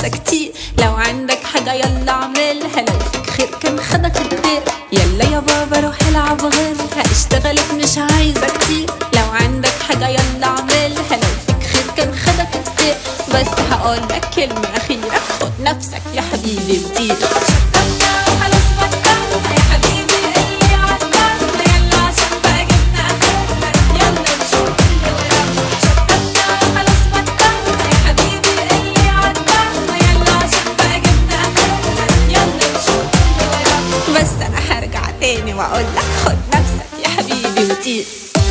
لسه كتير لو عندك حاجة يلا اعملها لو فيك خير كان خدك الخير يلا يا بابا روح العب غيرها اشتغلت مش عايزة كتير لو عندك حاجة يلا اعملها لو فيك خير كان خدك الخير بس هقولك كلمة أخيرة خد نفسك يا حبيبي وطير خلاص بطلنا يا حبيبي اللي عطلنا يلا عشان بقى جبنا اخرنا يلا نشوف اللي ورانا شطبنا خلاص بطلنا يا حبيبي اللي عطلنا يلا عشان بقى جبنا اخرنا يلا نشوف اللي ورانا بس أنا هرجع تاني وأقولك خد نفسك يا حبيبي وطير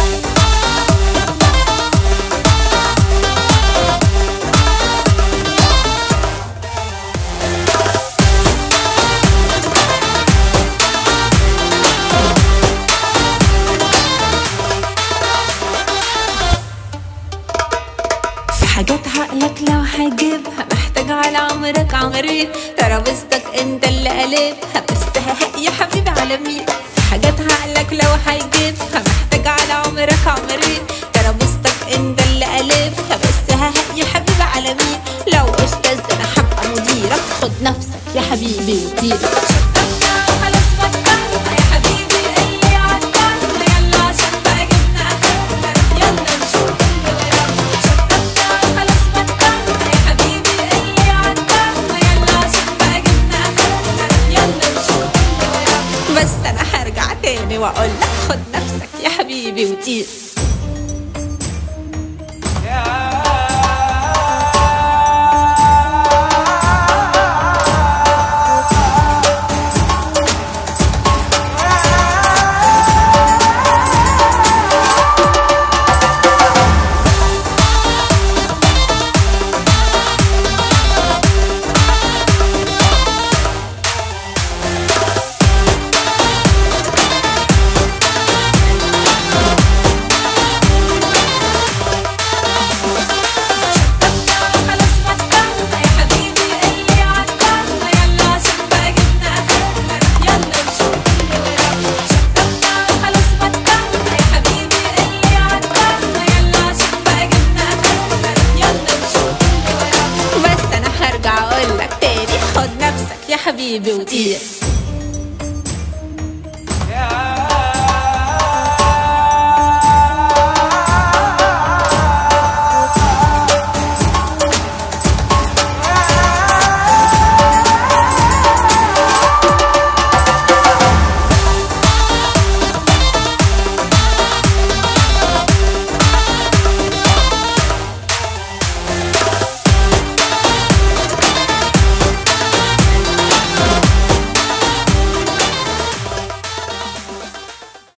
في حاجات عقلك لو هجيبها محتاج على عمرك عمرين ترابيزتك انت اللي قلبها مستحق يا حبيبي على مين في حاجات عقلك لو هيجيبها محتاج على عمرك عمرين ترابيزتك انت اللي قلبها بس ههق يا حبيبي على مين لو استاذ ده انا هبقى مديرك خد نفسك يا حبيبي وطير شطبنا خلاص بطلنا يا حبيبي اللي عطلنا يلا عشان بقى جبنا اخرنا يلا نشوف اللي ورانا شطبنا خلاص بطلنا يا حبيبي اللي عطلنا يلا عشان بقى جبنا اخرنا يلا نشوف اللي ورانا بس انا هرجع تاني واقولك خد نفسك يا حبيبي وطير خلاص بطلنا يا حبيبي اللي عطلنا يلا عشان بقى جبنا اخرنا يلا نشوف اللي ورانا شطبنا خلاص بطلنا يا حبيبي اللي عطلنا يلا عشان بقى جبنا اخرنا يلا نشوف اللي ورانا بس انا هرجع اقولك تاني خد نفسك يا حبيبي وطير